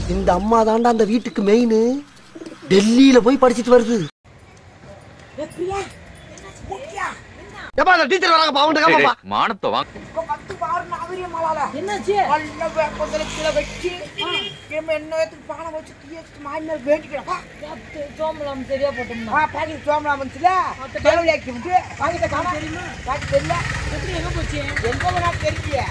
இந்த அம்மா தாண்டா அந்த வீட்டுக்கு மெயின் டெல்லியில போய் படிச்சிட்டு வருது ஏப்பா அந்த டீச்சர் வராங்க பாவுண்டு டேய், காப்பாப்பா டேய், மானத்தை வாங்க என்னாச்சு நல்ல வேப்பந்தலை கீழே வச்சு நம்ம என்ன இடத்துக்கு பானை வச்சு தீ வச்சு மாறி மேல வேண்டிக்கிறப்பா சோம்பலாம் சரியா போட்டோம்னா ஆ பாக்கெட் சோமலாம் வந்துச்சுல தேவையா விட்டு பாக்கெட்டை காணா தெரியுமா பாக்கெட் தெரியல எப்படி எங்க போச்சு எங்க வேணா தெரிஞ்சிய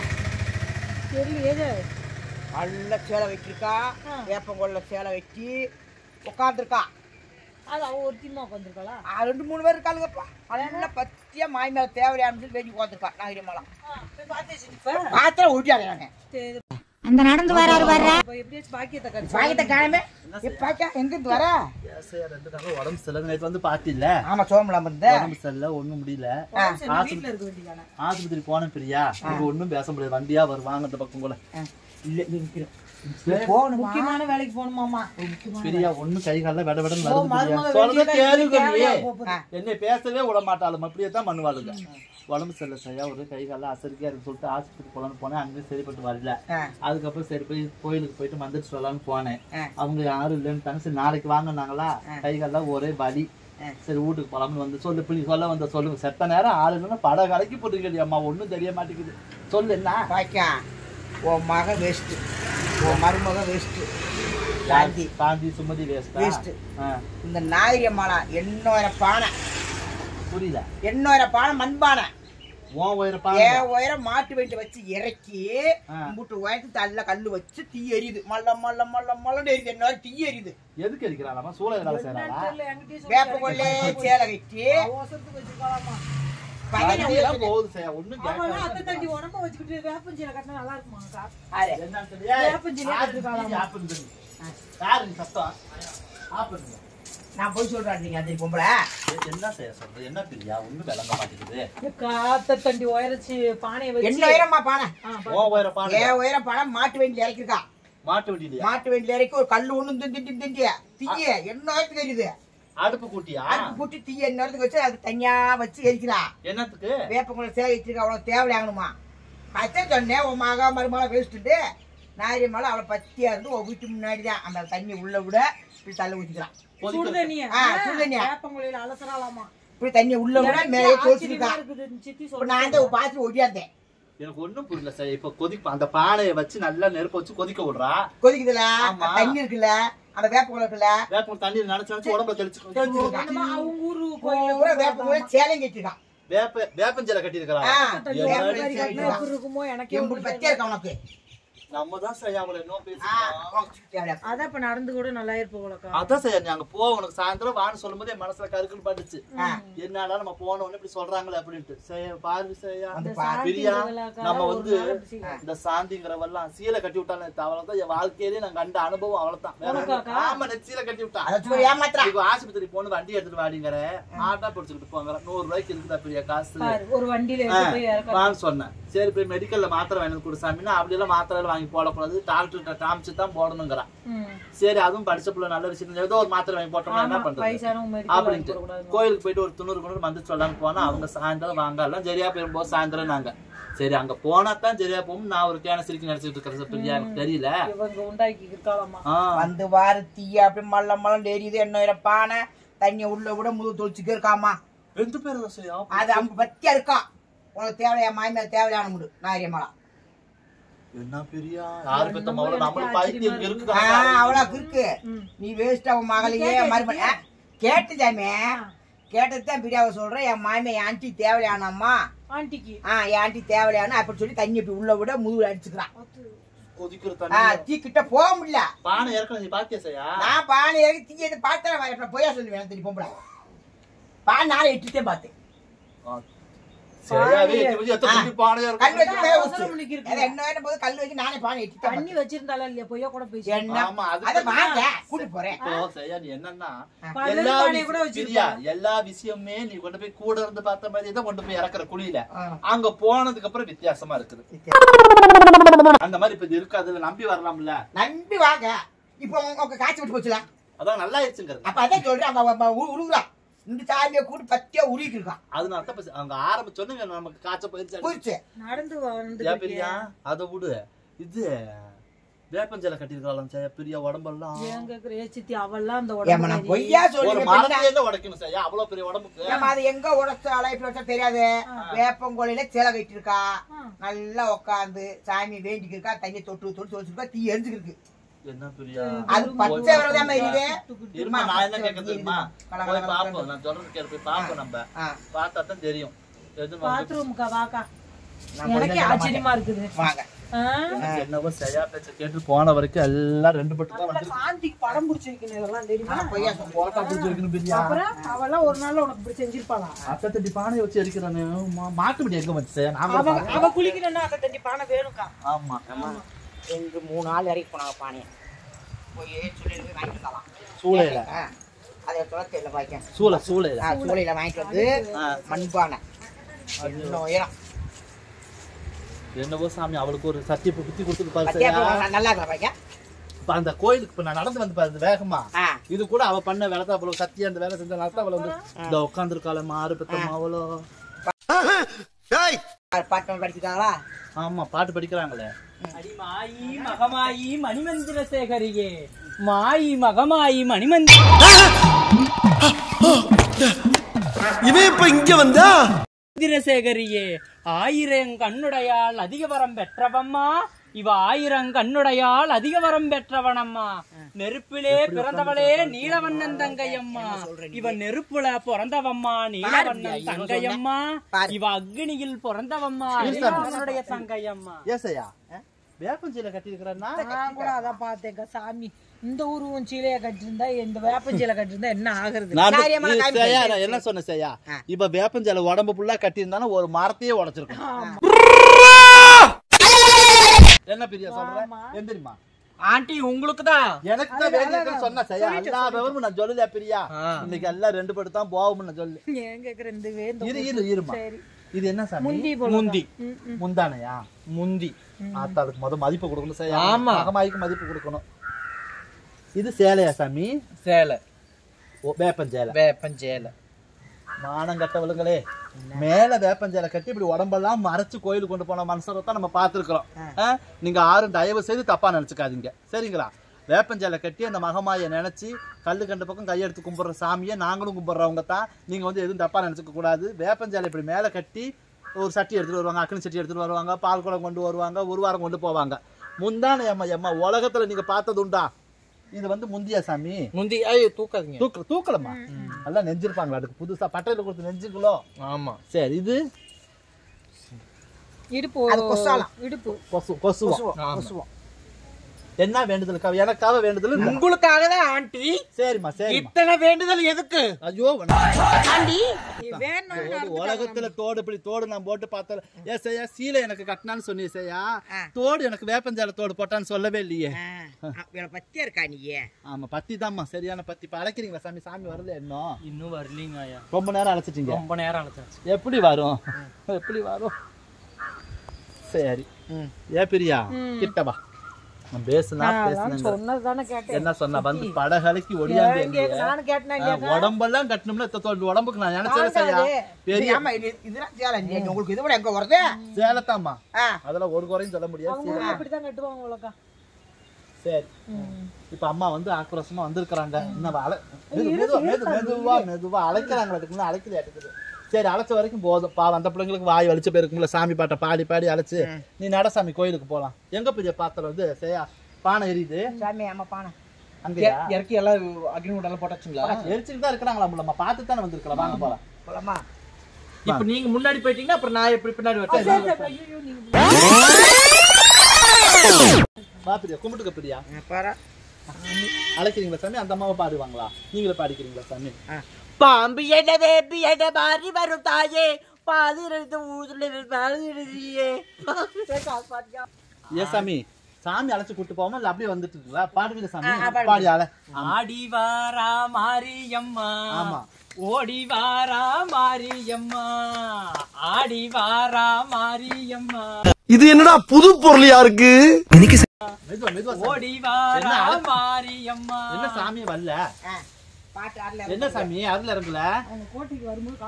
தெரியலையே நல்ல சேலை வச்சிருக்கா ஆ. வேப்பங்கொல்ல சேலை வச்சு உட்காந்துருக்கா அது அவ ஒருத்திமா உட்காந்துருக்காளா ரெண்டு மூணு பேர் இருக்காளுங்கப்பா நல்ல பத்தியா மாய் மேல தேவையான சொல்லி வேண்டி உட்காந்துருக்கா நாகரிகமாலாம் பாத்திரம் ஊட்டியாங்க அந்த நடந்து வராரு வர்ற இப்ப எப்படியாச்சும் பாக்கியத்தை கடிச்சு பாக்கெட்டை காணமே பாக்கா எங்க இருந்து வர ரெண்டு நாள் உடம்பு சரியில்லை நேற்று வந்து பார்த்தில்ல ஆமா சோமலாம் வந்த உடம்பு சரியில்லை ஒண்ணும் முடியல வீட்டுல இருக்க வேண்டியதானே ஆஸ்பத்திரி போனேன் பிரியா இங்க ஒண்ணும் பேச முடியாது வண்டியா வருவாங்க அந்த பக்கம் கூட இல்ல நிக்கிறேன் போகணும் முக்கியமான வேலைக்கு போகணுமாமா பிரியா ஒண்ணும் கை கால விட விட ஓ, மருமக சொல்றத வெளியே கேளுங்க தேவையா நீ. போகுது. என்னை பேசவே விட மாட்டாளும் அப்படியே தான் பண்ணுவாளுங்க உடம்பு சரியில்லை சரியா ஒரு கை கால அசரிக்கையா இருக்கு சொல்லிட்டு ஆஸ்பத்திரி போலான்னு போனேன் அங்கேயும் சரிப்பட்டு வரல ஆ. அதுக்கப்புறம் சரி போய் கோயிலுக்கு போயிட்டு மந்திரிச்சு வரலான்னு போனேன் ஆ. அவங்க யாரும் இல்லைன்னுட்டாங்க சரி நாளைக்கு வாங்கினாங்களா கை கால்லாம் ஒரே வலி சரி வீட்டுக்கு போலாம்னு வந்து சொல்லு பிள்ளை சொல்ல வந்த சொல்லுங்க செத்த நேரம் ஆளு இல்லைன்னா பட கலக்கி போட்டுருக்கடி அம்மா ஒண்ணும் தெரிய மாட்டேங்குது சொல்லு என்ன பாக்கா உன் மக வேஸ்ட் உன் மருமக வேஸ்ட் சாந்தி காந்தி சுமதி வேஸ்டா Waste. ஆ, இந்த நாகரிக மாலா எண்ணூர பானை புரியல எண்ணூர பானை மண்பானை உன் உயிரை ஏன் பாருங்க உயரம் மாட்டு வண்டி வச்சு இறக்கி ஆ. முட்டு உயரத்து தள்ள கல்லு வச்சு தீ எரியுது மல்ல மல்ல மல்ல மல்லன்னு எரியுது என்ன தீ எரியுது எதுக்கு இருக்கிறாளாமா சூழல் வேலை செய்யறாளா தெரியல, என்கிட்டயே சொல்லி வேப்ப கொள்ளே சேலை கட்டி அவசரத்துக்கு வச்சிருக்காளாமா பையனை வண்டியெல்லாம் போகுது செய்ய ஒண்ணும் அவன் கேட்கல அத்தை தண்டி உடம்ப வச்சுக்கிட்டு வேப்பஞ்சீலை கட்டினா நல்லா இருக்குமா சார் ஆறு. என்னன்னு தெரியா? வேப்பஞ்செடி யாரு எடுத்துருக்காளாமா. நீ ஆப்பிள் தண்ணி? யாரு நீ சத்தம்? ஆப்பிள் தண்ணி. நான் போய் சொல்றேன் நீங்க அந்த பொம்பளை என்ன செய்ய சொல்றது என்ன பிரியா ஒண்ணும் விளங்க மாட்டேங்குது காத்த தண்டி உயரச்சு பானையை என்ன வச்சு உயரமா பானை ஆ, உன் உயிரை பாருங்க ஏன் உயரம் பானை மாட்டு வண்டியில இறக்கிருக்கா மாட்டு வண்டியிலையா மாட்டு வண்டியில இறக்கி ஒரு கல்லு ஒண்ணு திண்டி திண்டி திண்டிய தீய என்ன உயரத்துக்கு எரியுது அடுப்பு கூட்டியா அடுப்பு கூட்டி தீய என்ன உயரத்துக்கு வச்சு அது தனியா வச்சு எரிக்கிறா என்னத்துக்கு வேப்பங்குள்ள சேலை வச்சிருக்கா அவ்வளோ தேவையாகணுமா அதான் சொன்னேன் உன் மகா மருமக வேஸ்ட்டுட்டு நாரி மலை அவளை பத்தியா இருந்து உன் வீட்டு முன்னாடி தான் அந்த தண்ணி உள்ள விட இப்படி தள்ள ஊற்றிக்கலாம் சுடு கொதிக்க தண்ணிய ஆ, சுடு தண்ணியா. வேப்பங்குழியில அலசறாளாமா இப்படி தண்ணி உள்ள விட மேலே தோச்சிருக்கா சித்தி இப்போ நான் அந்த பார்த்து ஒடியாந்தேன் எனக்கு ஒண்ணும் புரியல சார் இப்ப கொதிப்ப அந்த பானையை வச்சு நல்லா நெருப்ப வச்சு கொதிக்க விடுறா கொதிக்குதுல ஆமா. தண்ணி இருக்குல்ல அந்த வேப்பங்குள்ள இருக்குல்ல வேப்பம் தண்ணி நினைச்சு நினைச்சு உடம்புல தெளிச்சு தெளிச்சிருக்கா சொல்லுமா அவங்க ஊரு பூரா கோயிலுக்கு வேப்பங்குள்ள சேலையும் கட்டிருக்கான் வேப்ப வேப்பஞ்சலை கட்டி இருக்கிறா ஆ, தண்ணி வேப்ப மாதிரி சேலை கட்டினா கட்டிருக்கான். எப்படி இருக்குமோ எனக்கே எம்புட்டு பத்தியா இருக்கா உனக்கு நம்ம தான் செய்ய அவளை இன்னும் ஆ, பேசிக்கலாம் உனக்கு தேவையா? அதான் இப்ப நடந்து கூட நல்லா இருப்போம்லக்கா அதான் செய்ய நீ அங்க போ உனக்கு சாயந்தரம் வான்னு சொல்லும் போது என் மனசுல கருக்குன்னு பட்டுச்சு ஆ. என்னடா நம்ம போன உடனே இப்படி சொல்றாங்களே அப்படின்ட்டு செய்ய பாரு செய்யா அந்த பிரியா சாந்திங்கிறவளாக்கா நம்ம ஒரு வந்து நாள் அப்படி செய்யும். இந்த சாந்திங்கிறவெல்லாம் சீலை கட்டி விட்டானே அவ்வளவுதான் என் வாழ்க்கையிலே நான் கண்ட அனுபவம் அவ்வளவுதான் வேற ஒண்ணும் உனக்காக்கா? இல்ல. ஆமா நெட் சீலை கட்டி விட்டான் அதை சும்மா ஏமாத்துறா இப்போ ஆஸ்பத்திரி போன வண்டி எடுத்துட்டு வாடிங்கிற ஆட்டா பிடிச்சிக்கிட்டு போங்க நூறு ரூபாய்க்கு இருக்குதா பெரிய காசு பாரு, ஒரு வண்டியில எடுத்து போய் இறக்க நான் சொன்னேன் சரி போய் மெடிக்கல்ல மாத்திரை வாங்கி கொடு சாமின்னா அப்படி எல்லாம் மாத்திரை எல்லாம் வாங்கி போடக்கூடாது டாக்டர்கிட்ட காமிச்சு தான் போடணுங்கிறான் ம். சரி அதுவும் படிச்ச புள்ள நல்ல விஷயம் ஏதோ ஒரு மாத்திரை வாங்கி போட்டோம்னா என்ன ஆமா, பண்றது வயசானவங்க medical வாங்கி அப்படின்ட்டு போடக்கூடாது. கோயிலுக்கு போயிட்டு ஒரு துணூறு கொண்டு வந்து சொல்லலாம்னு போனா அவங்க சாயந்தரம் வாங்க எல்லாம் சரியா போயிரும்போது சாயந்தரம் நாங்க சரி அங்க போனா தான் சரியா போகும் நான் ஒரு கேன சிரிக்கி நினைச்சிட்டு இருக்கிறது பிரியா எனக்கு தெரியல இவங்க உண்டாக்கி இருக்காளாமா ஆ, வந்து வாரு தீய அப்படி மல்ல மல்லம் எரியுது என்ன பானை தண்ணி உள்ள விட முது தொளிச்சுக்கே இருக்காமா ரெண்டு பேரும் தான் செய்யும். அது அவங்க பத்தியா இருக்கான் உனக்கு தேவையா மாய்மேல தேவையான முடு நாரியமலா என்ன பெரியா யாரு பெத்த மவள நம்மளும் பைத்தியம் இங்க இருக்குது அவ்வளவு இருக்கு ம். நீ வேஸ்ட் அவன் மகளையே மறுபடி கேட்டுதாமே கேட்டதுதான் பிரியாவை சொல்றேன் என் மாமே என் ஆண்டி தேவையானம்மா ஆண்டிக்கு ஆ என் ஆண்டி தேவையான அப்படி சொல்லி தண்ணி இப்படி உள்ள விட முதுகுல அடிச்சுக்கிறான் கொதிக்கிற ஆ, தண்ணி தீ கிட்ட போக முடியல பானை இறக்கணும் நீ பாத்தியா செய்யா நான் பானை இறக்கி தீ எது பார்த்தேன் பொய்யா சொல்லுவேன் தெரியும் பொம்பளை பானை நாளை எட்டுத்தே பார்த்தேன் சரியாவே எட்டு மணி எத்தனை மணிக்கு பானை கல் இறக்கணும் வச்சு மேல அவசரம் வச்சு பண்ணிக்கு இருக்கு. அது என்ன வேணும் போது கல் வச்சு நானே பானை எட்டுத்தேன் தண்ணி வச்சிருந்தாலும் இல்லையா பொய்யா கூட பேசி என்ன ஆமா, அதுக்கு அதை வாங்க கூட்டி போறேன் இப்போ சரியா நீ என்னன்னா பகல் எல்லா பானையை கூட விஷயம் பிரியா வச்சிருப்பா. எல்லா விஷயமே நீ கொண்டு போய் கூட இருந்து பார்த்த மாதிரி தான் கொண்டு போய் இறக்குற குழியில ஆ. அங்க போனதுக்கு அப்புறம் வித்தியாசமா இருக்குது அந்த மாதிரி இப்ப இது இருக்காதுல்ல நம்பி வரலாம்ல நம்பி வாங்க இப்போ உங்க உங்க காய்ச்சி விட்டு போச்சுல அதான் நல்லா ஆயிடுச்சுங்கிறது அப்ப அதான் சொல்றேன் அவங்க அவங்க உ- உருகுறான் இந்த சாமியை கூட்டி பத்தியா உருகி இருக்கான் அதனால தான் இப்ப அங்க ஆரம்பிச்சோன்னு நமக்கு காய்ச்ச போயிருச்சு போயிடுச்சு நடந்து வந்து ஏன் பிரியா அதை விடு இது வேப்பஞ்சலை கட்டியிருக்கலாம் சார் பெரிய உடம்பெல்லாம் ஏன் கேக்குற ஏ சித்தி அவெல்லாம் அந்த ஏம்மா நான் உடம்பு பொய்யா ஒரு சொல்லி மரத்தையே உடைக்கணும் சார் அவ்வளவு பெரிய உடம்புக்கு ஏம்மா அது எங்க உடச்ச அழைப்பு வச்சா தெரியாது வேப்பங்கோலையில சிலை கட்டிருக்கா நல்லா உட்காந்து சாமி வேண்டிக்கிருக்கா தண்ணி தொட்டு தொட்டு தொழிச்சிருக்கா தீ எரிஞ்சுக்கிருக்கு என்ன பெரிய அது பச்சை விரதம் இருக்குது இருமா நான் என்ன கேட்க தெரியுமா கல, கல, போய் கல, பாப்போம் நான் சொல்றது கேட்டு போய் பாப்போம் நம்ம ஆ, பார்த்தா தான் தெரியும் எது வந்து- பாத்ரூமுக்கா வாக்கா நான் எனக்கே கொஞ்சம் ஆச்சரியமா இருக்குது வாங்க ஆ? எனக்கு என்னவோ சரியா பேச்ச கேட்டு போன வரைக்கும் எல்லாம் ரெண்டு பட்டு தான் வந்து சாந்திக்கு படம் பிடிச்சிருக்கணும் இதெல்லாம் தெரியுமா நான் பொய்யா சொல்றேன். போட்டா பிடிச்சி வைக்கணும் பெரியா அப்புறம் அவெல்லாம் ஒரு நாள் உனக்கு இப்படி செஞ்சிருப்பாளா அத்தை தட்டி பானை வச்சு அடிக்கிறானு மா- மாட்டு முடி எங்க வந்துச்சு நான் கூட அவ பார்க்கல. அவ குளிக்கணும்னா அந்த தண்ணி பானை வேணும்க்கா ஆமா ரெண்டு மூணு நாள் இறக்கி போனாங்க பானையை போய் சொல்லிட்டு வாங்கிக்கலாம் சூளையில அதை சொல்ல தெரியல பாய்க்கேன் சூளை சூளையில சூளையில வாங்கிட்டு வந்து மண்பானை இன்னும் உயரம் என்னவோ சாமி அவளுக்கு ஒரு சத்திய குத்தி கொடுத்துட்டு பாரு பத்தியா சரியா? போனா நல்லா இருக்கா பாய்க்கேன் இப்ப அந்த கோயிலுக்கு இப்ப நான் நடந்து வந்து பாரு வேகமா ஆ இது கூட அவ பண்ண வேலை தான் அவ்வளவு சத்தியா அந்த வேலை செஞ்ச நடத்த அவள வந்து இந்த உட்காந்துருக்காள மாறு பெத்தம்மா அவளோ பாட்டம் படிச்சுட்டாங்களா ஆமா பாட்டு படிக்கிறாங்களே அடி மாயி மகமாயி மணிமந்திர சேகரியே மாயி மகமாயி மணிமந்திர இவன் இப்ப இங்க வந்தா சேகரியே ஆயிரம் கண்ணுடையாள் அதிக வரம் பெற்றவம்மா இவ ஆயிரம் கண்ணுடையாள் அதிக வரம் பெற்றவனம்மா நெருப்பிலே பிறந்தவளே நீலவண்ணன் தங்கையம்மா இவ நெருப்புல பிறந்தவம்மா நீலவண்ணன் தங்கையம்மா இவ அக்னியில் பிறந்தவம்மா அவனுடைய தங்கையம்மா ஏசையா வேப்பஞ்சீல கட்டியிருக்கிறன்னா நான் கூட அதான் பார்த்தேங்க சாமி இந்த உருவம் சீலைய கட்டிருந்தா இந்த வேப்பஞ்சீலை கட்டிருந்தா என்ன ஆகுறது நான் காரியமான இது காமிக்க செய்யா, நான் என்ன சொன்னேன் செய்யா இப்ப வேப்பஞ்சல உடம்பு ஃபுல்லா கட்டியிருந்தாலும் ஒரு மரத்தையே உடைச்சிருக்கும் என்ன பிரியா சொல்றேன் எந்திரிமா ஆண்டி உங்களுக்கு தான் எனக்கு தான் வேண்டியிருக்குன்னு சொன்ன செய்யா எல்லா விவரமும் நான் சொல்லலையா பிரியா இன்னைக்கு எல்லாம் ரெண்டு பட்டு தான் போகும்னு நான் சொல்லு ஏன் கேக்குற இந்த வேந்த இரு இரு இருமா இது என்ன சாமி முந்தி போல முந்தி முந்தானையா முந்தி ஆத்தாளுக்கு முத மதிப்பு கொடுக்கணும் செய்யா மகமாய்க்கு மதிப்பு கொடுக்கணும் இது சேலையா சாமி சேலை ஓ, வேப்பஞ்சேலை வேப்பஞ்சேலை மானம் கட்டவளுங்களே மேல வேப்பஞ்சேலை கட்டி இப்படி உடம்பெல்லாம் மறைச்சு கோயிலுக்கு கொண்டு போன மனுஷரை தான் நம்ம பார்த்துருக்குறோம் நீங்க ஆறும் தயவு செய்து தப்பா நினைச்சுக்காதீங்க சரிங்களா வேப்பஞ்சேலை கட்டி அந்த மகமாயை நினைச்சு கல்லு கண்ட பக்கம் கையெடுத்து கும்பிடுற சாமியை நாங்களும் கும்பிடுறவங்க தான் நீங்க வந்து எதுவும் தப்பா நினைச்சுக்க கூடாது வேப்பஞ்சேலை இப்படி மேல கட்டி ஒரு சட்டி எடுத்துட்டு வருவாங்க அக்னி சட்டி எடுத்துட்டு வருவாங்க பால் குடம் கொண்டு வருவாங்க ஒரு வாரம் கொண்டு போவாங்க முந்தான எம்மா எம்மா உலகத்துல நீங்க பார்த்தது உண்டா இது வந்து முந்தியா சாமி முந்தி ஐயோ தூக்காதீங்க தூக்க தூக்கலமா நல்லா நெஞ்சிருப்பாங்களா அதுக்கு புதுசா பட்டையில கொடுத்து நெஞ்சுங்களோ ஆமா சரி இது இடுப்பு அது கொசாலம். இடுப்பு கொசு கொசுவம் கொசுவோம் என்ன வேண்டுதலுக்காக எனக்காக வேண்டுதல் இல்ல. உங்களுக்காக தான் ஆண்டி சரிம்மா சரிம்மா இத்தனை வேண்டுதல் எதுக்கு ஐயோ வேணும் தோடு, உலகத்துல தோடு இப்படி தோடு நான் போட்டு பார்த்தேன் ஏ செய்யா சீலை எனக்கு கட்டினான்னு சொன்னீ செய்யா தோடு எனக்கு வேப்பஞ்சால தோடு போட்டான்னு சொல்லவே இல்லையே இவளை பத்தியா இருக்கா நீ ஆமா பத்தி தாம்மா சரியான பத்தி இப்ப அழைக்கிறீங்களா சாமி சாமி வரல இன்னும் இன்னும் வரலீங்க ஐயா ரொம்ப நேரம் அழைச்சிட்டீங்க ரொம்ப நேரம் அழைச்சாச்சு எப்படி வரும் எப்படி வரும் சரி ஏ பிரியா கிட்ட வா நான் பேசுனா பேசுனேன் சொன்னதுதானே கேட்டேன் என்ன சொன்ன வந்து படகலைக்கு ஒடியாந்து ஏன் கேக்கு- நானும் கேட்டேனா ஆ, உடம்பெல்லாம் கட்டணும்னா இத்த தோல் உடம்புக்கு நான் நினைச்சேன் செய்யா பெரிய ஆமா இது இதெல்லாம் சேலை நீ உங்களுக்கு இது விட எங்க வருது சேலத்தாம்மா ஆ. அதெல்லாம் ஒரு குறையும் சொல்ல முடியாது அவங்க அப்படிதான் கட்டுவாங்க உலகா சரி இப்ப அம்மா வந்து ஆக்ரோஷமா வந்திருக்கிறாங்க இன்னும் அழ மெது- மெதுவா மெது- மெதுவா மெதுவா அழைக்கிறாங்க அதுக்கு முன்ன அழைக்குது எடுக்குது சரி அழைச்ச வரைக்கும் போதும் பாவம் அந்த பிள்ளைங்களுக்கு வாய் வலிச்சு போயிருக்கும்ல சாமி பாட்டை பாடி பாடி அழைச்சு நீ நடசாமி கோயிலுக்கு போலாம் எங்க பெரிய பாத்திரம் வந்து செய்யா பானை எரியுது சாமி ஆமா பானை அங்கயா இறக்கி எல்லாம் அக்னி எல்லாம் போட்டாச்சுங்களா எரிச்சுட்டு தான் இருக்கிறாங்களா நம்ம பார்த்து தானே வந்திருக்கலாம் வாங்க போலாம் போலாமா இப்ப நீங்க முன்னாடி போயிட்டீங்கன்னா அப்புறம் நான் எப்படி பின்னாடி வரேன் வா பிரியா கும்பிட்டுக்க பிரியா பாரு அழைக்கிறீங்களா சாமி அந்த அம்மாவை பாடுவாங்களா நீங்களே பாடிக்கிறீங்களா சாமி பாம்பு எட வேப்பி எட மாறி வரும் தாயே பாதிரத்து ஊதுல பாதிரதியே ஏ சாமி சாமி அழைச்சு கூட்டு போவோமா இல்ல அப்படியே வந்துட்டு இருக்கீங்களா பாடுவீங்க சாமி பாடி அழ ஆடி வாரா மாரியம்மா ஆமா. ஓடி வாரா மாரியம்மா ஆடி வாரா மாரியம்மா இது என்னடா புது பொருளியா இருக்கு மெதுவா மெதுவா சாமி. ஓடி வாரா என்ன அழ- மாரியம்மா என்ன சாமி வரல பாட்டு ஆடல என்ன சாமி அருள் இறங்கல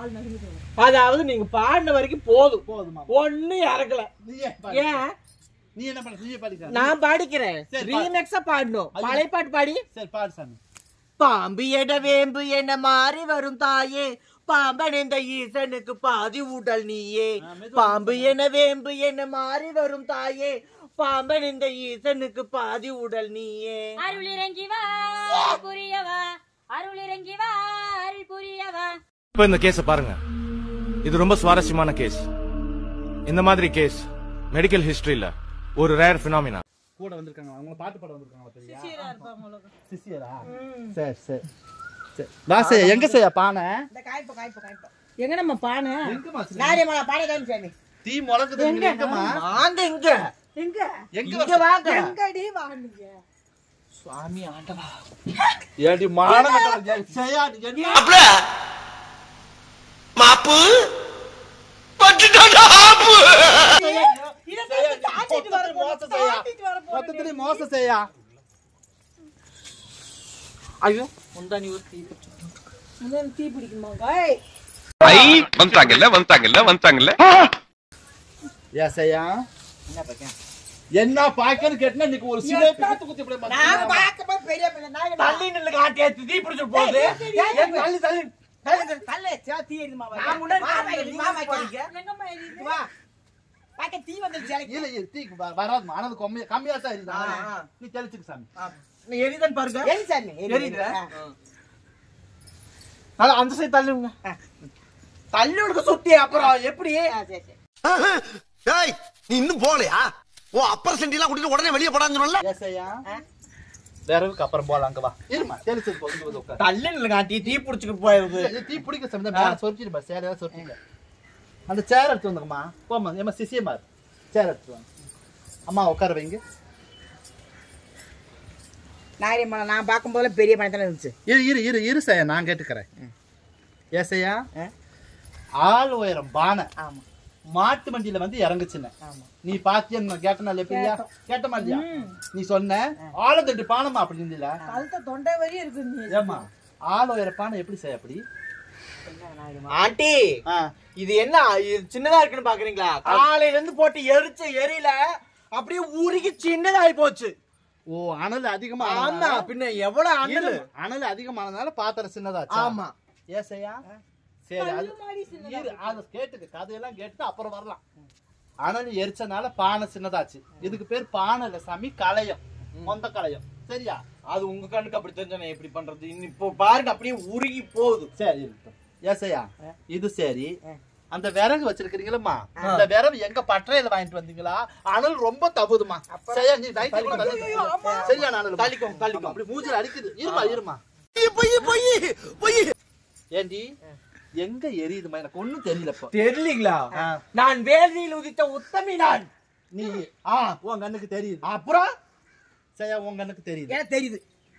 அதாவது நீங்க பாடின வரைக்கும் போதும் போதுமா ஒண்ணு இறக்கல நீ ஏன் பாடு? ஏன் நீ என்ன பண்ண நீ பாடிக்க நான் பாடிக்கிறேன் சரி, பாடு. ரீமெக்ஸா பாடணும் ஐயோ. பழைய பாட்டு பாடி சரி பாடு சாமி பாம்பு என வேம்பு என மாறி வரும் தாயே பாம்பன் இந்த ஈசனுக்கு பாதி ஊடல் நீயே ஆ, மெதுவா. பாம்பு என வேம்பு என மாறி வரும் தாயே பாம்பன் இந்த ஈசனுக்கு பாதி உடல் நீயே அருள் இறங்கி வா புரியவா அருள் இறங்கி வா அருள் புரியவா இப்ப இந்த கேஸ பாருங்க இது ரொம்ப சுவாரஸ்யமான கேஸ் இந்த மாதிரி கேஸ் மெடிக்கல் ஹிஸ்டரியில ஒரு ரேர் பினாமினா கூட வந்திருக்காங்க அவங்க பாட்டு பாட வந்திருக்காங்க தெரியா சிசியரா சரி சரி சரி வாசே எங்க செய்ய பானை இந்த காய்ப்பு காய்ப்பு காய்ப்பு எங்க நம்ம பானை எங்கம்மா சிசி? நாரியம்மா பானை காமிச்சு சாமி தீ முழக்குது நீங்க எங்கம்மா வாங்க இங்க எங்க எங்க இங்க வாங்க எங்கடி வாங்குங்க சுவாமி ஆண்டவா ஏடி மானகட்ட செய்யா என்ன மாப்பு பட்டுட்டாடா ஆப்பு மொத்தத்துல மோசம் செய்யா மொத்தத்துல மோசம் செய்யா ஐயோ முந்தானி ஒரு தீ முதல்ல தீ பிடிக்குமாங்க ஏய், ஐ வந்துட்டாங்கல்ல வந்துட்டாங்கல்ல வந்துட்டாங்கல்ல ஏ செய்யா என்ன பாக்கன்னு கேட்டா இன்னைக்கு ஒரு சிலை பார்த்து குத்தி இப்படி நாங்க மாட்டீங்க. பார்க்கும்போது பெரிய பெரிய நாயகமா தள்ளி நில்லு காட்டி ஏத்து தீ பிடிச்சு போகுது ஏன் தள்ளி தள்ளி தள்ளி தள்ளு சே, தீ எரியுதுமா வா. நான் முன்னாடி வா, காட்டுறேன், வா, நீங்க வா, வா, போறீங்க. எங்கம்மா எரியுது? வா பாக்க தீ வந்துருச்சு எனக்கு. இல்ல இல்ல தீ வ- வராது ஆனது கம்மியா கம்மியா தான் இருந்தா ஆ, ஆ. நீ தெளிச்சுக்க சாமி நீ எரிதான் பாருங்க எரி சாமி எரி, எரியுதா? ஆ. அது அந்த சைடு தள்ளுங்க தள்ளி விடுக்க சுத்தி அப்புறம் எப்படி ஆ, சரி, சரி. ஏய் நீ இன்னும் போகலையா ஓ அப்பர் சென்டிலாம் கூட்டிட்டு உடனே வெளியே போடான்னு சொன்னல ஏ செய்யா வேறவுக்கு அப்புறம் போலாம் அங்க வா இருமா தெளிச்சது போது இங்க வந்து உட்காரு தள்ளி நில்லு காட்டி தீ பிடிச்சுட்டு போயிருது இது தீ பிடிக்க சமயம் மேல சொரிச்சிடுமா சேர் ஏதாவது சொரிச்சிங்க அந்த சேர் எடுத்து வந்துங்கம்மா போம்மா ஏமா சிசியமா சேர் எடுத்து வாங்க அம்மா உட்கார வைங்க நாயரியம்மா நான் பார்க்கும்போது பெரிய பணம் தானே இருந்துச்சு இரு இரு இரு இரு செய்யா நான் கேட்டுக்கிறேன் ஏசையா ஆ. ஆள் உயரம் பானை ஆமா மாட்டு வண்டியில வந்து இறங்குச்சுன்னு ஆமா நீ பாத்தியா கேட்டனா எப்படியா கேட்ட மாதிரியா நீ சொன்ன ஆழத்தட்டு பானமா அப்படி இருந்தில கழுத்த தொண்டை வரையும் இருக்கு நீ ஏமா ஆள் உயர பானை எப்படி செய்ய அப்படி ஆண்டி ஆ. இது என்ன இது சின்னதா இருக்குன்னு பாக்குறீங்களா காலையில இருந்து போட்டு எரிச்ச எரியல அப்படியே உருகி சின்னதாகி போச்சு ஓ அனல் அதிகமா ஆமா ஆனதுனால- பின்ன எவ்வளவு அண்ணல் இரு, அனல் அதிகமானதுனால பாத்திரம் சின்னதாச்சு ஆமா ஏசையா சரி அது இரு, அதை கேட்டுக்க கதையெல்லாம் கேட்டு அப்புறம் வரலாம் அனல் எரிச்சனால பானை சின்னதாச்சு இதுக்கு பேர் பானை இல்ல சாமி களையம் மொந்த களையம் சரியா அது உங்க கண்ணுக்கு அப்படி தெரிஞ்சா எப்படி பண்றது இன்னும் இப்போ பாருங்க அப்படியே உருகி போகுது சரி இருக்கட்டும் ஏசையா இது சரி அந்த விறகு வச்சிருக்கீங்களா அந்த விறகு எங்க பட்டறையில வாங்கிட்டு வந்தீங்களா அனல் ரொம்ப தவுதுமா சரியா நீ நைட்டு கூட தள்ளி சரியா அனல் தள்ளிக்கோங்க, தள்ளிக்கோங்க. அப்படி மூஞ்சில அடிக்குது இருமா இருமா பொய் பொய் பொய் ஏண்டி எங்க எரியுதுமா எனக்கு ஒண்ணும் தெரியல இப்போ தெரியலீங்களா ஆ. நான் வேதியில் உதித்த உத்தமி நான் நீ ஆ உன் கண்ணுக்கு தெரியுது அப்புறம் சரியா உன் கண்ணுக்கு தெரியுது எனக்கு தெரியுது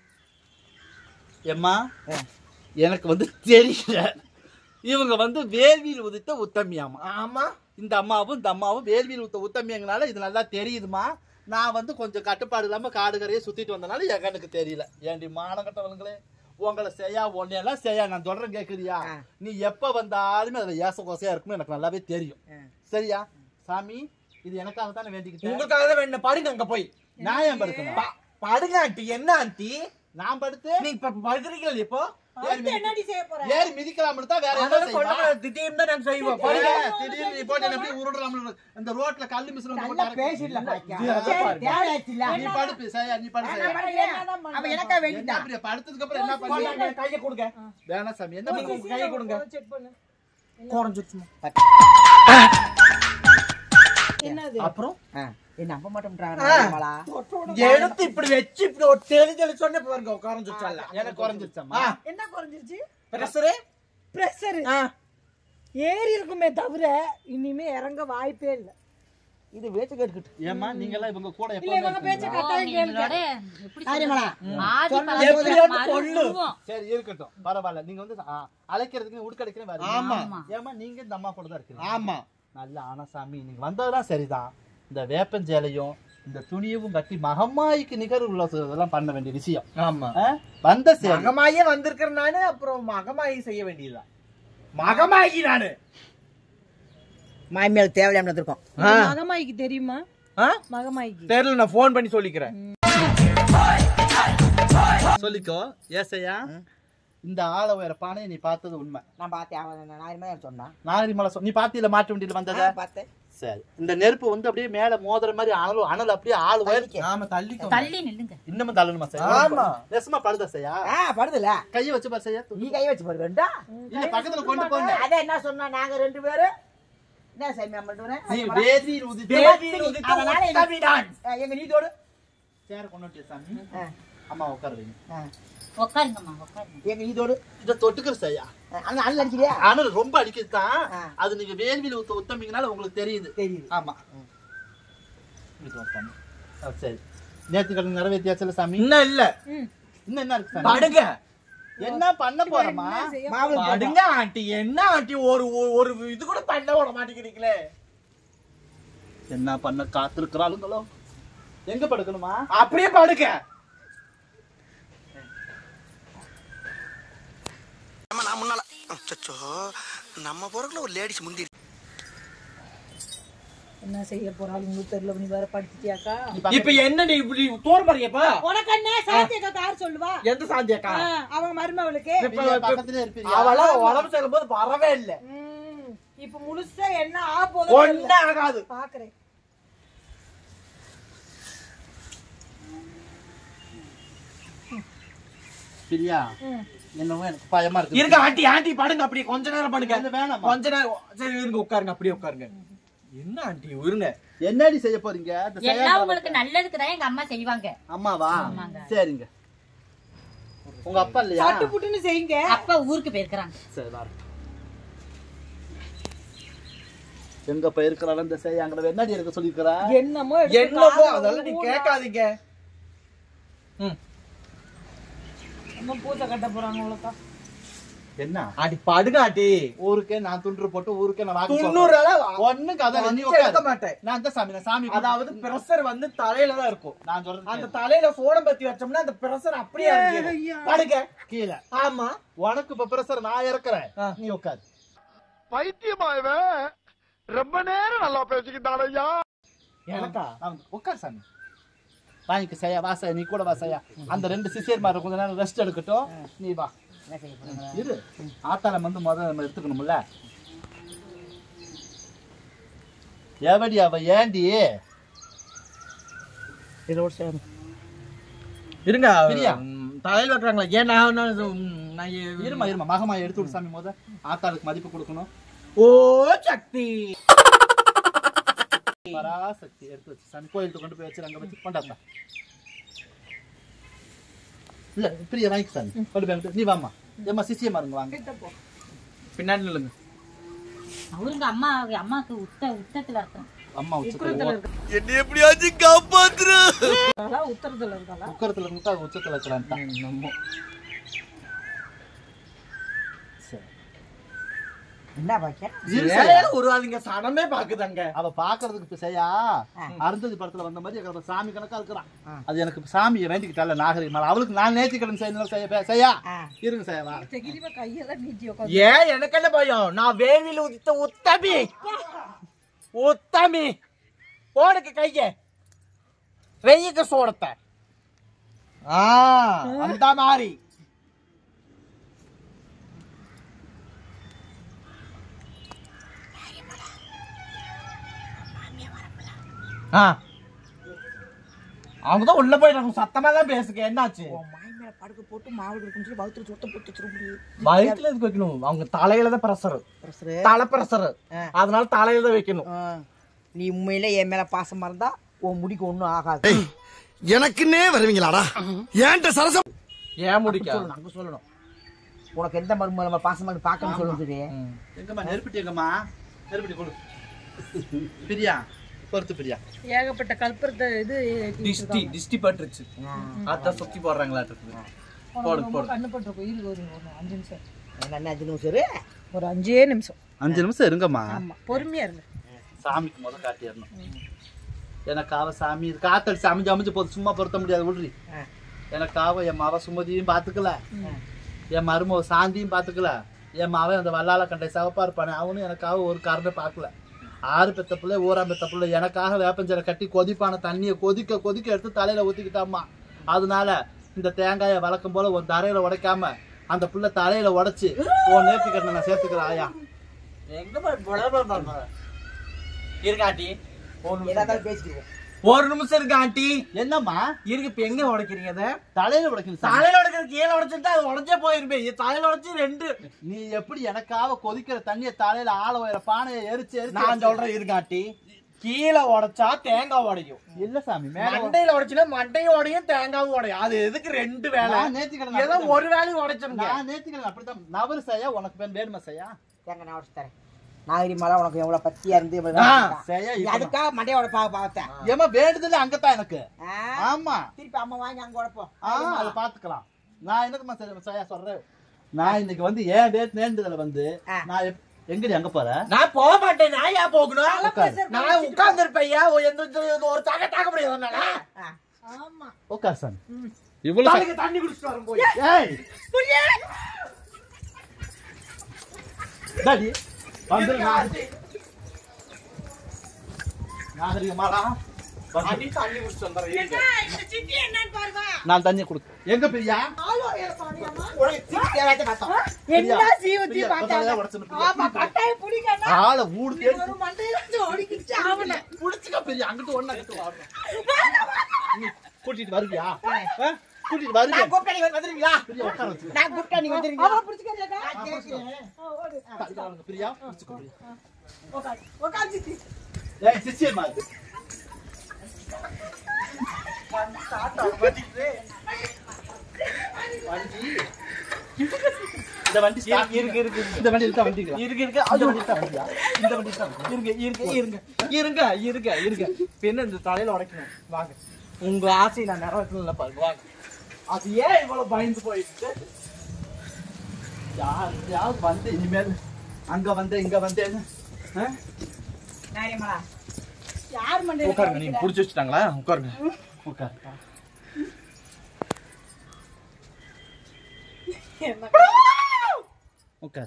எம்மா எனக்கு வந்து தெரியல இவங்க வந்து வேள்வியில் உதித்த உத்தமியாமா ஆமா இந்த அம்மாவும் இந்த அம்மாவும் வேள்வியில் உத்த உத்தமியங்கனால இது நல்லா தெரியுதுமா நான் வந்து கொஞ்சம் கட்டுப்பாடு இல்லாம காடு கரையை சுத்திட்டு வந்தனால என் கண்ணுக்கு தெரியல ஏண்டி மானகட்டவங்களே உங்களை செய்யா உன்னையெல்லாம் செய்யா நான் தொடர்றேன் கேக்குறியா நீ எப்ப வந்தாலுமே அதுல ஏச கோசையா இருக்கும்னு எனக்கு நல்லாவே தெரியும் சரியா சாமி இது எனக்காக தானே வேண்டிக்கிட்டேன் உங்களுக்காக தான் வேணும் படுங்க அங்க போய் நான் ஏன் படுக்கணும் ப- படுங்க ஆண்டி என்ன ஆண்டி நான் படுத்து நீங்க இப்ப படுக்கிறீங்களா இப்போ ஏறி மிதி- என்னடி செய்ய போற ஏறி மிதிக்கலாம்னு தான் வேற என்ன அதெல்லாம் செய்வா? சொல்ல திடீர்னு தான் நான் செய்வோம் படுங்க ஏய், திடீர்னு நீ போட்டு என்ன எப்படி உருடுறாம்னு இந்த ரோட்ல கல்லு மிஸ் நல்லா பேசிடல பாக்கியா இது அதான் பாருங்க. தேவையாச்சுல நீ படுப்பு சரியா நீ படு சரியா அவ எனக்கா என்ன வேண்டிட்டா அப்படி படுத்ததுக்கு அப்புறம் என்ன பண்ணி கொண்டாங்க, கையை கொடுங்க வேணாம் சாமி என்ன நீங்க பண்ணுங்க உங்க கையை கொடுங்க செக் பண்ணு குறைஞ்சிருச்சுமா என்னது அப்புறம் என்ன நம்ப மாட்டோம்ன்றாங்களா எடுத்து இப்படி வச்சு இப்படி ஒரு தெளி தெளி சொன்ன பாருங்க குறைஞ்சிருச்சல்ல எனக்கு குறைஞ்சிருச்சம்மா என்ன குறைஞ்சிருச்சு பிரஷரு பிரஷர் ஏறி இருக்குமே தவிர இனிமே இறங்க வாய்ப்பே இல்ல இது வேச்சு கேட்டுக்கிட்டு ஏமா நீங்க எல்லாம் இவங்க கூட இல்ல இவங்க பேச்ச எப்பவுமே கட்டாயம் கேளுங்க நாரியம்மா ஆதி எப்படியாவது கொள்ளு சரி இருக்கட்டும் பரவாயில்ல நீங்க வந்து ஆ, அழைக்கிறதுக்கு உட்கடைக்கிறேன் வேற ஆமா. ஏமா நீங்க இந்த அம்மா கூட தான் இருக்கீங்க ஆமா நல்ல ஆனா சாமி நீங்க வந்ததெல்லாம் சரிதான் இந்த வேப்பஞ்சேலையும் இந்த துணியவும் கட்டி மகமாய்க்கு நிகர் உள்ள இதெல்லாம் பண்ண வேண்டிய விஷயம் ஆமா ஆ? வந்த சரி மகமாயே வந்திருக்கிறேன் நானு அப்புறம் மகமாயி செய்ய வேண்டியதுதான் மகமாயி நானு மாமியால் தேவையில்லாம இருக்கோம் மகமாய்க்கு தெரியுமா ஆ? மகமாய்க்கு தெரியல நான் ஃபோன் பண்ணி சொல்லிக்கிறேன் சொல்லிக்கோ ஏசையா இந்த ஆள உயர பானையை நீ பார்த்தது உண்மை நான் பார்த்தேன் அவன் நான் மாதிரி சொன்னான் நாகரி மலை சொ- நீ பாத்தியில மாட்டு வண்டியில வந்தத பார்த்தேன் சரி இந்த நெருப்பு வந்து அப்படியே மேல மோதுற மாதிரி அனல் அனல் அப்படியே ஆள் உயர நாம தள்ளி தள்ளி நில்லுங்க இன்னமும் தள்ளணுமா சார் ஆமா. நெசமா படுதா செய்யா ஆ படுதுல கையை வச்சு பாரு செய்யா நீ கை வச்சு பாரு வேண்டா இல்ல பக்கத்துல கொண்டு போங்க அதான் என்ன சொன்னா நாங்க ரெண்டு பேரும் என்ன சாமி அம்மன் நீ வேதியில் உதித்து வேதியில் உதித்த உத்தமிதான். எங்க நீ தோடு சேர கொண்டு வந்துட்டியா சாமி ஆ. அம்மா உட்கார வைங்க உட்காருங்கம்மா உட்காருங்க எங்க நீ தோடு இத தொட்டுக்கிற செய்யா அங்க அண்ணன் அடிக்கிறியா அனல் ரொம்ப அடிக்குது தான் ஆ. அது நீங்க வேள்வியில் ஊத்த உத்தமிங்கனால உங்களுக்கு தெரியுது தெரியுது ஆமா இங்கிட்டு வா சாமி. ஆ, சரி நேத்து கடன் நிறைவேற்றியாச்சுல சாமி இன்னும் இல்ல இன்னும் என்ன இருக்கு சாமி படுங்க என்ன பண்ண போறோமா மாவு படுங்க ஆண்டி என்ன ஆண்டி ஒரு ஒரு- ஒரு இது கூட பண்ண விட மாட்டேங்கிறீங்களே என்ன பண்ண காத்திருக்கிறாளுங்களோ எங்க படுக்கணுமா அப்படியே படுங்க நம்ம நான் முன்னால அச்சச்சோ நம்ம போறதுல ஒரு லேடிஸ் முந்தி என்ன செய்ய போறாள் உங்களுக்கு தெரியல நீ வேற படிச்சிட்டியாக்கா இப்ப என்ன நீ இப்படி தோற பாருங்கப்பா உனக்கு என்ன சாத்தியக்கா யார் சொல்லுவா எந்த சாந்தியாக்கா ஆ, அவங்க மருமவளுக்கு இப்ப- இல்ல, இப்ப- பக்கத்துலயே இருப்பீங்க அவளா உடம்பு செல்லும் போது வரவே இல்ல ம், இப்ப முழுசா என்ன ஆ போதும் ஒண்ணு ஆகாது பாக்குறேன் பிரியா என்னவோ எனக்கு பயமா இருக்கு இருங்க ஆண்டி ஆண்டி படுங்க அப்படியே கொஞ்ச நேரம் படுங்க இல்ல, வேணாம்மா. கொஞ்ச நேரம் சரி இருங்க உட்காருங்க அப்படியே உட்காருங்க என்ன ஆண்டி இருங்க என்னடி செய்ய போறீங்க இந்த எல்லாம் செய்யாத- உங்களுக்கு நல்லதுக்கு தான் எங்க அம்மா செய்வாங்க அம்மாவா ஆமாங்க. சரிங்க உங்க அப்பா இல்லையா பட்டு புட்டுன்னு செய்யுங்க அப்பா ஊருக்கு போயிருக்கிறாங்க சரி வர எங்க போயிருக்கிறாள் இந்த செய்ய அங்க என்னடி இருக்க சொல்லிருக்கிறா என்னமோ எடுத்து என்னமோ காதுல அதெல்லாம் நீ ஊதுனா, கேட்காதீங்க ம் நம்ம பூஜை கட்ட போறாங்க அவ்வளோக்கா என்ன ஆண்டி படுங்க ஆண்டி ஊருக்கே நான் துண்டு போட்டு ஊருக்கே நான் வாக்கு துண்ணூறு சொல்றேன். ஒண்ணும் கதை இல்ல, நீ அஞ்சு எடுக்க உட்காரு. மாட்டேன் நான் அந்த சாமி நான் சாமி அதாவது பிரஷர் வந்து தலையில தான் இருக்கும் நான் சொல்றது அந்த கேளு. தலையில சோடம் பத்தி வச்சோம்னா அந்த பிரஷர் அப்படியே இறங்கிடும். படுங்க கீழே ஆமா உனக்கு இப்ப பிரசர் நான் இறக்குறேன் ஆ. நீ உட்காரு பைத்தியமாயவே ரொம்ப நேரம் நல்லா பேசிக்கிட்டான் ஐயா எனக்கா நான் உட்கார் சாமி வாங்கிக்க செய்யா வா செய்யா நீ கூட வா செய்யா அந்த ரெண்டு சிசியர் மாதிரி கொஞ்ச நேரம் ரெஸ்ட் எடுக்கட்டும் நீ வா இரு ஆத்தால வந்து முதல்ல நம்ம எடுத்துக்கணும்ல எவடி அவ ஏண்டி இருங்க பிரியா. ம், தலையில வைக்கிறாங்களா ஏன் நான் நான் இது, ம், நான் ஏ- இருமா இருமா மகமா எடுத்து விடு சாமி முத ஆத்தாளுக்கு மதிப்பு கொடுக்கணும் ஓ சக்தி பராசக்தி எடுத்து வச்சு சாமி கோயிலுக்கு கொண்டு போய் வச்சு அங்க வச்சு கொண்டாப்பா இல்ல பிரியா வாங்கி சாமி கொண்டு போய் அங்கிட்டு. நீ வாம்மா ஏம்மா சிசியமா இருங்க வாங்க பின்னாடி நில்லுங்க அவருங்க அம்மா அம்மாக்கு உத்த உத்தத்துல இருக்கும் அம்மா உச்சத்துல என்ன எப்படியாச்சும் காப்பாத்துரு இருக்காளா உத்தரத்துல இருக்காளா உக்கரத்துல இருந்து அது உச்சத்துல வைக்கலாம் நம்ம என்ன பாக்கியா ஏன் உருவாதீங்க சனமே பாக்குதாங்க அவ பாக்குறதுக்கு இப்ப செய்யா அருந்ததி படத்துல வந்த மாதிரி அவ சாமி கணக்கா இருக்கிறான் அது எனக்கு சாமியை வேண்டிக்கிட்டால நாகரிகம் மேல. அவளுக்கு நான் நேர்த்திக்கடன் செய்யணும் செய்ய பே- செய்யா இருங்க செய்யா வா தெகிரிவா கையெல்லாம் நீட்டி உட்காந்து ஏன் எனக்கு என்ன பயம் நான் வேள்வியில் உதித்த உத்தமி உத்தமி போடுக்கு கைய வெய்யுக்கு சோடத்தை ஆ அந்த மாதிரி ஆ அவங்க தான் உள்ள போயிட்டாங்க சத்தமா தான் பேசுங்க என்னாச்சு மாய் மேல படுக்க போட்டு மாவு இருக்குன்னு சொல்லி வவுத்துல சுத்த போட்டு வச்சிட முடியும் வயிற்றுல எதுக்கு வைக்கணும் அவங்க தலையில தான் பிரஷர் தலை பிரஷர் அதனால தலையில தான் வைக்கணும் நீ உண்மையில என் மேல பாசமா இருந்தா உன் முடிக்கு ஒண்ணும் ஆகாது எனக்குன்னே வருவீங்களாடா ஏன்ட்ட சரசம் ஏன் முடிக்க சொல்லணும் அங்க சொல்லணும் உனக்கு எந்த மரும நம்ம பாசமா பாக்கணும் சொல்லணும் சரி எங்கம்மா நெருப்பிட்டி எங்கம்மா நெருப்பிட்டி கொடு பிரியா பொறுத்து பிரியா ஏகப்பட்ட கல்புரத்தை இது ஏத்தி டிஸ்டி வச்சிருக்காங்க. டிஸ்டி பட்டுருச்சு அதான் சுத்தி போடுறாங்களா போடு ரொம்ப போடு கண்ணு பட்டிருக்கும் இரு ஒரு ஒரு அஞ்சு நிமிஷம் என்ன அஞ்சு நிமிஷம் இரு. ஒரு அஞ்சே நிமிஷம் அஞ்சு நிமிஷம் இருங்கம்மா ஆமா பொறுமையா இருங்க சாமிக்கு முத காட்டிடணும் எனக்காக சாமி இது காத்தடிச்சு அமைஞ்சு அமைஞ்சு போது சும்மா பொருத்த முடியாது விடுறி எனக்காக என் மாவ சுமதியும் பாத்துக்கல என் மருமக சாந்தியும் பாத்துக்கல என் மாவன் அந்த வல்லால கண்டை சிவப்பா இருப்பானே அவனும் எனக்காக ஒரு கருணை பார்க்கல ஆறு பெத்த பிள்ளை ஊரா பெத்த பிள்ளை எனக்காக வேப்பஞ்சரை கட்டி கொதிப்பான தண்ணியை கொதிக்க கொதிக்க எடுத்து தலையில ஊத்திக்கிட்டாம்மா அதனால இந்த தேங்காயை வழக்கம் போல ஒரு தரையில உடைக்காம அந்த புள்ள தலையில உடைச்சு உன் நேர்த்திக்கட்டை நான் சேர்த்துக்கிறேன் ஆயா எங்க போய் புல புல புல புல. இருங்க ஆண்டி ஒரு நிமிஷம் ஏதாவது பேசிக்கிறோம் ஒரு நிமிஷம் இருக்கு ஆண்டி என்னம்மா இருக்கு இப்ப எங்க உடைக்கிறீங்க அதை தலையில உடைக்கணும் சாமி. தலையில உடைக்கிறது கீழே உடைச்சிருந்தா அது உடஞ்சே போயிருமே இது தலையில உடைச்சு ரெண்டு நீ எப்படி எனக்காக கொதிக்கிற தண்ணியை தலையில ஆள உயர பானையை எரிச்சு எரிச்சு நான் சொல்றேன் இருக்கு ஆண்டி கீழே உடைச்சா தேங்காய் உடையும் இல்ல சாமி மேல மண்டையில உடைச்சுன்னா மண்டையும் உடையும் தேங்காவும் உடையும் அது எதுக்கு ரெண்டு வேலை நான் நேர்த்திக்கடன் ஏதோ ஒரு வேலையும் உடைச்சிருங்க நான் நேர்த்திக்கடன் அப்படித்தான் நவரு செய்யா உனக்கு பேர் வேணுமா செய்யா தேங்க நான் உடச்சு தரேன் நாகரி மலை உனக்கு எவ்வளவு பத்தியா இருந்து இவ்வளவு ஆ, வேலை செஞ்சான். செய்யா நீ இப்ப அதுக்காக மண்டையோட பா பார்த்தேன் ஏமா வேண்டுதல் அங்கத்தான் எனக்கு ஆ, ஆமா திருப்பி அம்மா வாங்கி அங்க உடப்போம் ஆ அதை பாத்துக்கலாம் நான் என்னதுமா செய்ய- செய்யா சொல்றேன் நான் இன்னைக்கு வந்து ஏன் வேட் நேர்ந்ததுல வந்து ஆ. நான் எப்- எங்கடி அங்க போறேன் நான் போக மாட்டேன் நான் ஏன் போகணும் உட்காரு. நான் உட்கார்ந்து இருப்பையா எந்த எந்த- ஒரு தாக்க தாக்க முடியாது என்னால. ஆமா உட்கார் சாமி இவ்வளவு தலைக்கு தண்ணி குடிச்சிட்டு வரும் போய் ஏய் டாடி வந்துரு நான் நாகரிகமாடா வந்து. அடி தண்ணி குடிச்சிட்டு வந்துடுறேன் இருங்க. இந்த சிட்டி என்னன்னு பாருங்க நான் தண்ணி கொடுத்து எங்க பிரியா உனக்கு திருப்பி தேவையாச்சும் பார்த்தோம் என்ன சீவத்தி பிரியா, பார்த்தாங்க பத்தாயிரம் உடைச்சுன்னு பிரியா. ஆமா கட்டாயம் பிடிக்கணும் ஆளை ஊடு தேடி ஒரு மண்டையில வச்சு ஓடிக்கிச்சு ஆவல புடிச்சுக்க பெரிய அங்கிட்டு ஒண்ணு அங்கிட்டு வரணும் நீ கூட்டிட்டு வருவியா ஆ? கூட்டிட்டு வருவியா நான் கூப்பிட்டா நீ வந்துருவீங்களா பிரியா உட்கார வச்சு நான் கூப்பிட்டா நீ வந்துருவீங்களா அவ பிடிச்சுக்கா நான் கேட்கிறேன். பிரியா புடிச்சுக்கோ பிரியா உட்காந்து சித்தி ஏய் சிச்சியர் மாதிரி வண்டி இந்த வண்டி start இருக்கு, இருக்கு, இருக்கு. இந்த வண்டி இருக்கா வண்டி இருக்கு இருக்கு இந்த வண்டி இருக்கா வண்டியா இந்த வண்டி இருக்கா வண்டியா? இருங்க இருங்க இருங்க இருங்க இருங்க இருங்க இப்ப என்ன இந்த தலையில உடைக்கணும் வாங்க உங்க ஆசையை நான் நிறைவேற்றல பாருங்க வாங்க அது ஏன் இவ்வளவு பயந்து போயிட்டு யார் யார் வந்து இனிமேல் அங்க வந்து இங்க வந்தேன்னு ஆ? நாகரி மலை யார் மண்டையில உட்காருங்க நீங்க புடிச்சு வச்சுட்டாங்களா உட்காருங்க உட்கார் உட்கார்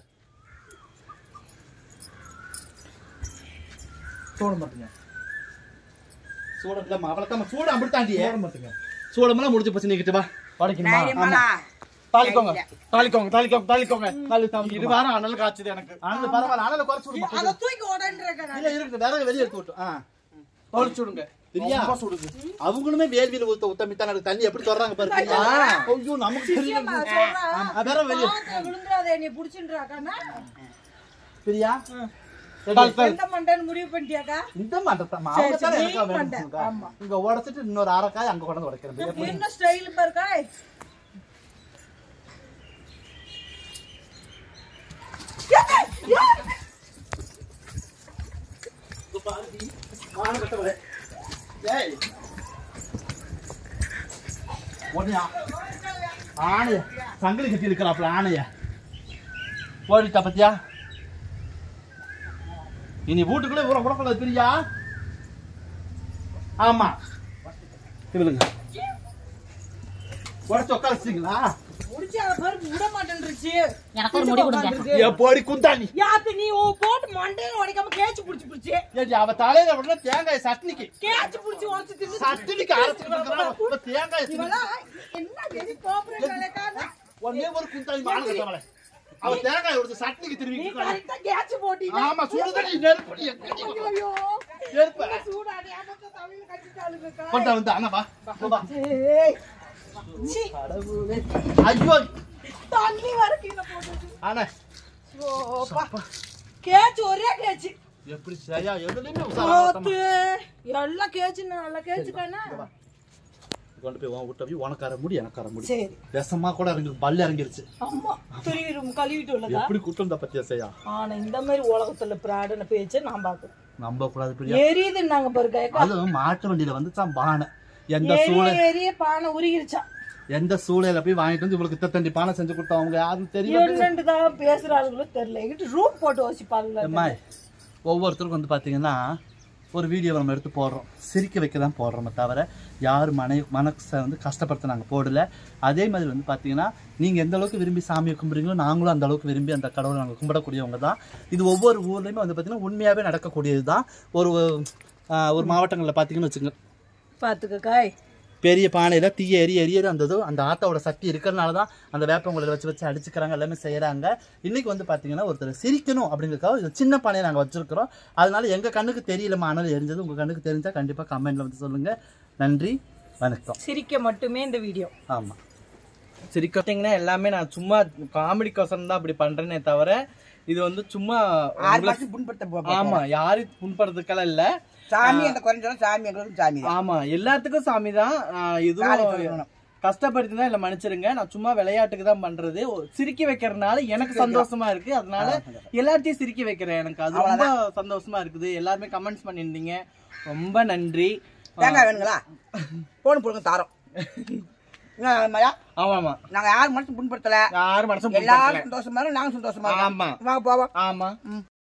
சோட மாட்டீங்க சூடம் இல்லம்மா அவளக்கம்மா சூடம் அப்படித்தாண்டி சோட மாட்டீங்க சூடமெல்லாம் முடிஞ்சு போச்சு நீக்கிட்டு வா உடைக்கணுமா நாகரி மலை தாளிக்கோங்க தாளிக்கோங்க தாளிக்கோங்க தாளிக்கோங்க தாளி தாளி இது வாரம் அனல் காய்ச்சது எனக்கு அனல் பரவாயில்ல அனல குறைச்சு விடுமா அதை தூக்கி உடன்றேன் இல்ல இருக்கு விறகு வெளியே எடுத்து விட்டு ஆ தொலைச்சு விடுங்க பிரியா ரொம்ப சுடுது அவங்களுமே வேல்வியில ஊத்த ஊத்த மித்தான் எனக்கு தண்ணி எப்படி சொல்றாங்க பாரு பிரியா. ஐயோ நமக்கு தெரியும் ஆ, வேற வெளியே விழுந்துடாத என்னை புடிச்சுன்றாக்கா பிரியா எந்த மண்டைன்னு முடிவு பண்ணிட்டியாக்கா இந்த மாட்டேன் சரி, அவங்க சரி, தானே நீ எனக்கா மண்டை. வேணும் ஆமா. இங்க உடைச்சிட்டு இன்னொரு அரைக்காய் அங்க கொண்டு வந்து உடைக்கிறேன் பிரியா. எப்படி? என்ன ஸ்டைல் பாருக்கா ஏய். உடனே ஆணைய சங்கிலி கட்டி இருக்கிறாப்ல ஆணைய போயிட்டா பத்தியா இனி வீட்டுக்குள்ளே ஊற விடக்கூடாது பிரியா ஆமா இவளுங்க உடச்சு உட்கார வச்சிங்களா முடிச்சு அதை பாரு விட மாட்டேன்ருச்சு எனக்கு ஒரு முடி கொடுங்க போடி குந்தாணி யாத்து நீ ஓ போட்டு மண்டையில உடைக்காம கேச்சு புடிச்சு புடிச்சு ஏடி அவ தலையில விட தேங்காய் சட்னிக்கு கேச்சு புடிச்சு உடைச்சு தின்னு சட்னிக்கு அரைச்சிட்டு இருக்கிறா இப்ப தேங்காய் தின்னு. இவளா என்ன வெளி கோபுரங்களேக்கா ஒன்னே ஒரு குந்தாணி மாடு கட்டவளே அவ தேங்காய் உடைச்சு சட்னிக்கு நீ திரும்பி கரெக்டா கேச்சு போட்டீங்க ஆமா சுடுதண்ணி நெருப்படி ஐயோ நெருப்ப சூடாடி அமத்த தவில கட்டிட்டாளுங்கக்கா கொண்டா வந்து அண்ணா வா வா, வா ஏய் சீ கடவுளே ஐயோ தண்ணி வர கீழ போட்டு அண்ணா ஓப்பா கேச்சு ஒரே கேச்சு எப்படி சரியா எதுலயுமே உசாரா ஆத்து எல்லாம் கேச்சு நல்லா கேச்சுக்கானா கொண்டு போய் உன் விட்ட போய் உனக்கு அரை முடி எனக்கு அரை முடி சரி விஷமா கூட இறங்கி பல்லு இறங்கிருச்சு அம்மா திருவிடும் கழுவிட்டு உள்ளதா எப்படி குட்டம் தான் பத்தியா செய்யா ஆனா இந்த மாதிரி உலகத்துல பிராடுன பேச்சை நான் பாக்குறேன் நம்ப கூடாது பிரியா எரியுது நாங்க பாருக்க அதுவும் மாட்டு வண்டியில வந்து தான் பானை எந்த சூழல் எரிய எரிய பானை உருகிருச்சா எந்த சூழல போய் வாங்கிட்டு வந்து இவளுக்கு இத்தண்டி பானை செஞ்சு கொடுத்தா அவங்க யாரும் தெரியும் என்னண்டு தான் பேசுறாளுங்களோ தெரியல எங்கிட்ட ரூம் போட்டு வச்சுப்பாங்களா அம்மா ஒவ்வொருத்தருக்கும் வந்து பாத்தீங்கன்னா ஒரு வீடியோ நம்ம எடுத்து போடுறோம் சிரிக்க வைக்க தான் போடுறோமே தவிர யார் மனை மனசை வந்து கஷ்டப்படுத்த நாங்கள் போடல அதே மாதிரி வந்து பார்த்தீங்கன்னா நீங்கள் எந்த அளவுக்கு விரும்பி சாமியை கும்பிடுறீங்களோ நாங்களும் அந்த அளவுக்கு விரும்பி அந்த கடவுளை நாங்கள் கும்பிடக்கூடியவங்க தான் இது ஒவ்வொரு ஊர்லேயுமே வந்து பார்த்தீங்கன்னா உண்மையாகவே நடக்கக்கூடியது தான் ஒரு ஆஹ், ஒரு மாவட்டங்களில் பார்த்தீங்கன்னு வச்சுக்கோங்க பாத்துக்க காய் பெரிய பானையில் தீய எரிய எரியது அந்த இது அந்த ஆத்தோட சக்தி இருக்கிறனால தான் அந்த வேப்பங்குழலை வச்சு வச்சு அடிச்சுக்கிறாங்க எல்லாமே செய்கிறாங்க இன்றைக்கி வந்து பார்த்தீங்கன்னா ஒருத்தர் சிரிக்கணும் அப்படிங்கிறதுக்காக இது சின்ன பானையை நாங்கள் வச்சுருக்கிறோம் அதனால எங்கள் கண்ணுக்கு தெரியலமா அனல் எரிஞ்சது உங்கள் கண்ணுக்கு தெரிஞ்சால் கண்டிப்பாக கமெண்ட்டில் வந்து சொல்லுங்கள் நன்றி வணக்கம் சிரிக்க மட்டுமே இந்த வீடியோ ஆமாம் சரி பார்த்தீங்கன்னா எல்லாமே நான் சும்மா காமெடிக்கோசரம் தான் அப்படி பண்றேனே தவிர இது வந்து சும்மா ஆறு உங்களை- மாசம் புண்படுத்த போ- ஆமா யாரும் புண்படுறதுக்கெல்லாம் இல்ல சாமி அந்த குறைஞ்சாலும் சாமி எங்களுக்கும் சாமி தான் ஆமா எல்லாத்துக்கும் சாமி தான் காலை இதுவும் சொல்லணும். கஷ்டப்படுத்தி தான் இல்ல மன்னிச்சிருங்க நான் சும்மா விளையாட்டுக்கு தான் பண்றது ஒரு சிரிக்க வைக்கிறதுனால எனக்கு சந்தோஷமா இருக்கு அதனால எல்லாத்தையும் சிரிக்க வைக்கிறேன் எனக்கு அது ரொம்ப சந்தோஷமா இருக்குது எல்லாருமே கமெண்ட்ஸ் பண்ணியிருந்தீங்க ரொம்ப நன்றி தேங்காய் வேணுங்களா போன் போடுங்க தாரோம் என்ன மயா ஆமாமா நாங்க யார் மனசும் புண்படுத்தல யாரும் மனசும் எல்லாரும் புண்படுத்தல. சந்தோஷமா இருக்கோம், நாங்க சந்தோஷமா இருக்கோம். ஆமா வாங்க போவோம் ஆமா